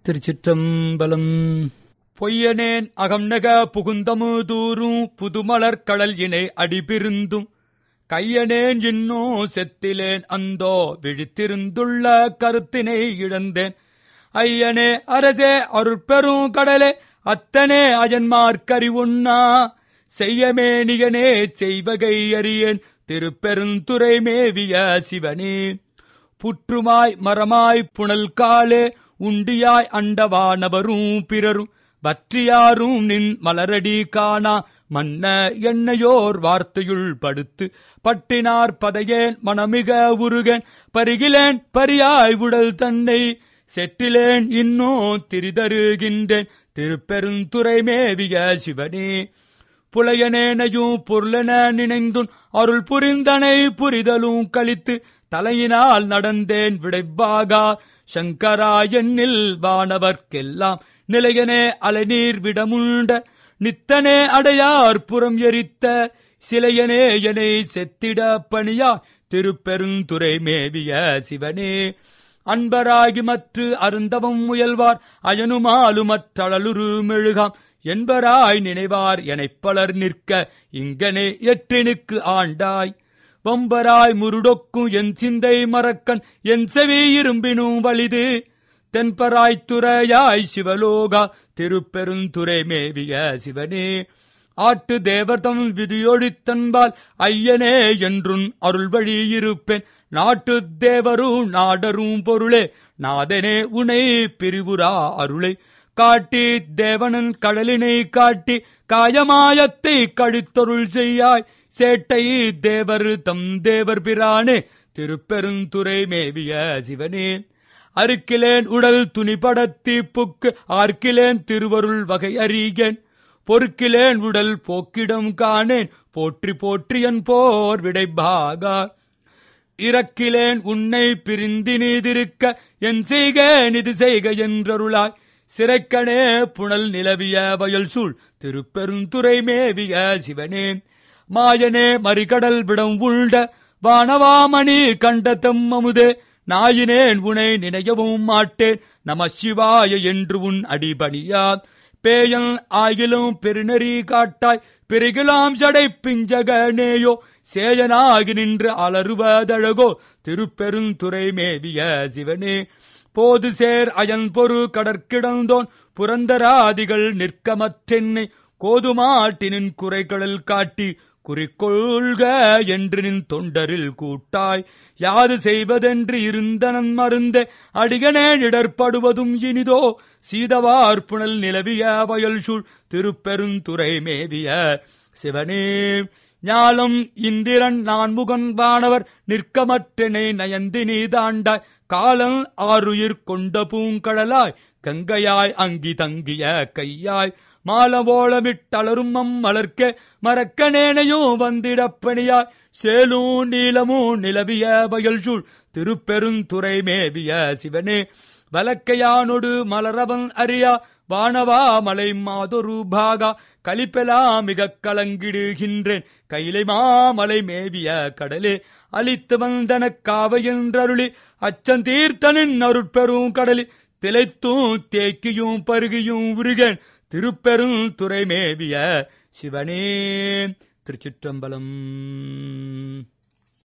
திருச்சிற்றம்பலம் பொய்யனேன் அகம்நக புகுந்தமு தூரும் புதுமலர் கடல் இணை அடிபிருந்தும் கையனேன் இன்னோ செத்திலேன் அந்தோ விழித்திருந்துள்ள கருத்தினை இழந்தேன் ஐயனே அரசே அருட்பெரும் கடலே அத்தனே அஜன்மார்க்கறிவுண்ணா செய்யமேனிகனே செய்வகை அறியேன் திருப்பெருந்துறை மேவிய சிவனே புற்றுமாய் மரமாய் புனல் காலே உண்டியாய் அண்டவானவரும் பிறரும் பற்றியாரும் நின் மலரடி காணா மன்ன எண்ணையோர் வார்த்தையுள் படுத்து பட்டினார் பதையேன் மனமிக உருகேன் பருகிலேன் பரியாய் உடல் தன்னை செற்றிலேன் இன்னோ திரிதருகின்றேன் திருப்பெருந்துறை மேவிய சிவனே புலையனேனையும் பொருளென நினைந்துன் அருள் புரிந்தனை புரிதலும் கழித்து தலையினால் நடந்தேன் விடைப்பாகா சங்கரா என்னில் வானவர்க்கெல்லாம் நிலையனே அலைநீர் விடமுண்ட நித்தனே அடையார் புறம் எரித்த சிலையனே எனை செத்திட பணியா திருப்பெருந்துறை மேவிய சிவனே அன்பராகி மற்று அருந்தவம் முயல்வார் அயனுமாலுமற்றளலுரு மெழுகாம் என்பராய் நினைவார் எனைப் பலர் நிற்க இங்கனே எற்றினுக்கு ஆண்டாய் வம்பராய் முருடொக்கும் என் சிந்தை மறக்கன் என் செவி இரும்பினும் வலிது தென்பராய் துறையாய் சிவலோகா திருப்பெருந்துறை மேவிய சிவனே ஆட்டு தேவதம் விதியொழித்தன்பால் ஐயனே என்றும் அருள் வழி இருப்பேன் நாட்டு தேவரும் நாடரும் பொருளே நாதனே உனை பிரிவுரா அருளை காட்டி தேவனன் கடலினை காட்டி காயமாயத்தை கழித்தொருள் செய்யாய் சேட்டை தேவர் தம் தேவர் பிரானே திருப்பெருந்துறை மேவிய சிவனே அருக்கிலேன் உடல் துணிபடத்தி புக்கு ஆர்க்கிலேன் திருவருள் வகை அறிகேன் பொறுக்கிலேன் உடல் போக்கிடம் காணேன் போற்றி போற்றியன் போர் விடைபாகா இறக்கிலேன் உன்னை பிரிந்து நீதிருக்க என் செய்க நிது செய்க என்றருளாய் சிறைக்கனே புனல் நிலவிய வயல் சூழ் திருப்பெருந்துறை மேவிய சிவனே மாயனே மறிகடல் விடம் உள்ட வானவாமணி கண்ட அமுதே நாயினேன் உனை நினையவும் மாட்டேன் நம சிவாய என்று உன் அடிபணியா பேயன் ஆகிலும் பெருநெறி காட்டாய் பிறகுலாம் சடை பிஞ்சகனேயோ சேயனாகி நின்று அலறுவதழகோ திருப்பெருந்துறை மேவிய சிவனே போது சேர் அயன் பொறு கடற்கிடந்தோன் புரந்தராதிகள் நிற்கமற்றென்னை கோதுமாட்டினின் குறைகளில் காட்டி குறிக்கொள்க என்று நின் தொண்டரில் கூட்டாய் யாது செய்வதென்று இருந்தனன் மருந்தே அடிகனே இடர்படுவதும் இனிதோ சீதவார் புனல் நிலவிய வயல் சூழ் திருப்பெருந்துறை மேவிய சிவனே ஞாலம் இந்திரன் நான் முகன் வானவர் நிற்கமற்றனை நயந்தி நீதாண்டாய் காலம் ஆறுயிர் கொண்ட பூங்கடலாய் கங்கையாய் அங்கி தங்கிய கையாய் மாலவோளமிட்டளரும் அம் மலர்க்க மரக்கனேனையும் வந்திடப்பணியாய் சேலும் நீளமும் நிலவிய வயல் சூழ் திருப்பெருந்துறை மேவிய சிவனே வலக்கையானொடு மலரவன் அறியா வானவா மலை மாதொரு பாகா கலிப்பெலா மிக கலங்கிடுகின்றேன் கைலை மாமலை மேவிய கடலே அழித்து வந்தன காவை என்றருளி அச்சந்தீர்த்தனின் அருட்பெரும் கடலில் திளைத்தும் தேக்கியும் பருகியும் உருகன் திருப்பெரும் துறை மேவிய சிவனே திருச்சிற்றம்பலம்